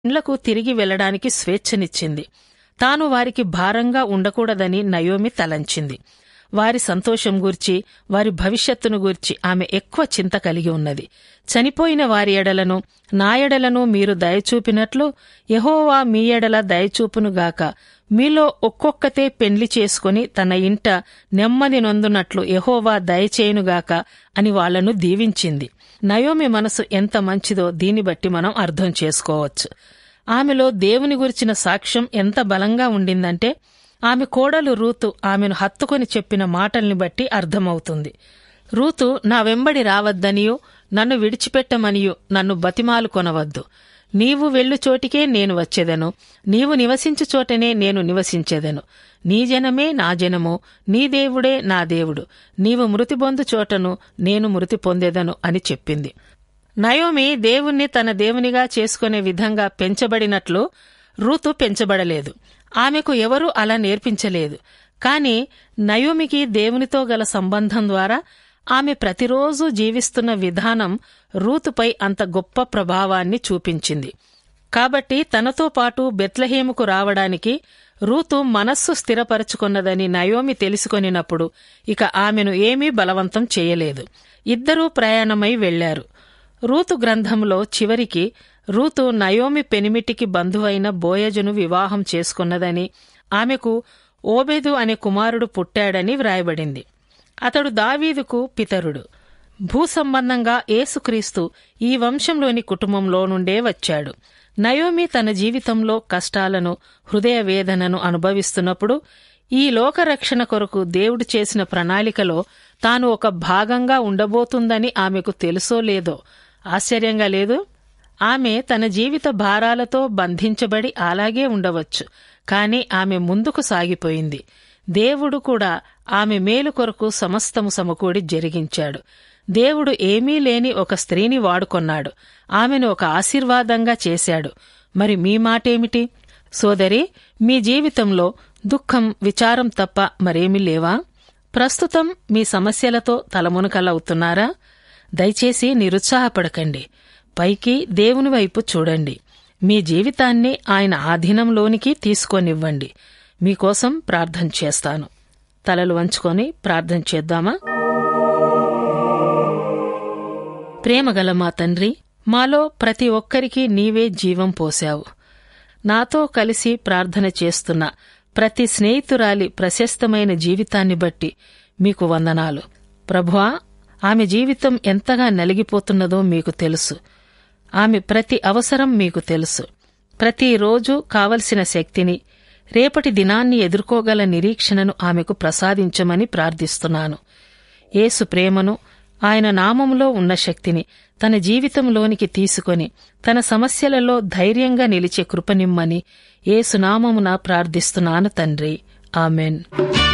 ఇండ్లకు తిరిగి వెళ్లడానికి స్వేచ్ఛనిచ్చింది తాను వారికి భారంగా ఉండకూడదని నయోమి తలంచింది వారి సంతోషం గూర్చి వారి భవిష్యత్తును గూర్చి ఆమె ఎక్కువ చింత కలిగి ఉన్నది చనిపోయిన వారి ఎడలను నా ఎడలను మీరు దయచూపినట్లు యహోవా మీ ఎడల దయచూపునుగాక మీలో ఒక్కొక్కతే పెండ్లి చేసుకుని తన ఇంట నెమ్మది నొందునట్లు యహోవా దయచేయునుగాక అని వాళ్లను దీవించింది నయోమి మనసు ఎంత మంచిదో దీన్ని బట్టి మనం అర్థం చేసుకోవచ్చు ఆమెలో దేవుని గురించిన సాక్ష్యం ఎంత బలంగా ఉండిందంటే ఆమె కోడలు రూతు ఆమెను హత్తుకొని చెప్పిన మాటల్ని బట్టి అర్థమవుతుంది రూతు నా వెంబడి రావద్దనియో నన్ను విడిచిపెట్టమనియో నన్ను బతిమాలు కొనవద్దు నీవు వెళ్ళు చోటికే నేను వచ్చేదను నీవు నివసించు చోటనే నేను నివసించేదను నీ జనమే నా జనము నీ దేవుడే నా దేవుడు నీవు మృతి పొందు చోటను నేను మృతి పొందేదను అని చెప్పింది నయోమి దేవుణ్ణి తన దేవునిగా చేసుకునే విధంగా పెంచబడినట్లు రూతు పెంచబడలేదు ఆమెకు ఎవరూ అలా నేర్పించలేదు కాని నయోమికి దేవునితో గల సంబంధం ద్వారా ఆమె ప్రతిరోజు జీవిస్తున్న విధానం రూతుపై అంత గొప్ప ప్రభావాన్ని చూపించింది కాబట్టి తనతో పాటు బెత్లహేముకు రావడానికి రూతు మనస్సు స్థిరపరచుకున్నదని నయోమి తెలుసుకొనినప్పుడు ఇక ఆమెను ఏమీ బలవంతం చేయలేదు ఇద్దరూ ప్రయాణమై వెళ్లారు రూతు గ్రంథంలో చివరికి రూతు నయోమి పెనిమిటికి బంధువైన బోయజును వివాహం చేసుకున్నదని ఆమెకు ఓబేదు అనే కుమారుడు పుట్టాడని వ్రాయబడింది అతడు దావీదుకు పితరుడు భూసంబంధంగా ఏసుక్రీస్తు ఈ వంశంలోని కుటుంబంలో నుండే వచ్చాడు నయోమి తన జీవితంలో కష్టాలను హృదయ వేదనను అనుభవిస్తున్నప్పుడు ఈ లోకరక్షణ కొరకు దేవుడు చేసిన ప్రణాళికలో తాను ఒక భాగంగా ఉండబోతుందని ఆమెకు తెలుసో లేదో ఆశ్చర్యంగా లేదు ఆమె తన జీవిత భారాలతో బంధించబడి అలాగే ఉండవచ్చు కాని ఆమె ముందుకు సాగిపోయింది దేవుడు కూడా ఆమె మేలు కొరకు సమస్తము సమకూడి జరిగించాడు దేవుడు ఏమీ లేని ఒక స్త్రీని వాడుకొన్నాడు ఆమెను ఒక ఆశీర్వాదంగా చేశాడు మరి మీ మాటేమిటి సోదరి మీ జీవితంలో దుఃఖం విచారం తప్ప మరేమీ లేవా ప్రస్తుతం మీ సమస్యలతో తలమునకలవుతున్నారా దయచేసి నిరుత్సాహపడకండి పైకి దేవుని వైపు చూడండి మీ జీవితాన్ని ఆయన ఆధీనంలోనికి తీసుకొనివ్వండి మీకోసం ప్రార్థన చేస్తాను తలలు వంచుకొని ప్రార్థన చేద్దామా ప్రేమగల మా తండ్రి మాలో ప్రతి ఒక్కరికి నీవే జీవం పోశావు నాతో కలిసి ప్రార్థన చేస్తున్న ప్రతి స్నేహితురాలి ప్రశస్తమైన జీవితాన్ని బట్టి మీకు వందనాలు ప్రభువా ఆమె జీవితం ఎంతగా నలిగిపోతున్నదో మీకు తెలుసు ఆమె ప్రతి అవసరం మీకు తెలుసు ప్రతిరోజు కావలసిన శక్తిని రేపటి దినాన్ని ఎదుర్కోగల నిరీక్షణను ఆమెకు ప్రసాదించమని ప్రార్థిస్తున్నాను యేసు ప్రేమను ఆయన నామములో ఉన్న శక్తిని తన జీవితంలోనికి తీసుకొని తన సమస్యలలో ధైర్యంగా నిలిచే కృపనిమ్మని ఏసునామమున ప్రార్థిస్తున్నాను తండ్రి ఆమెన్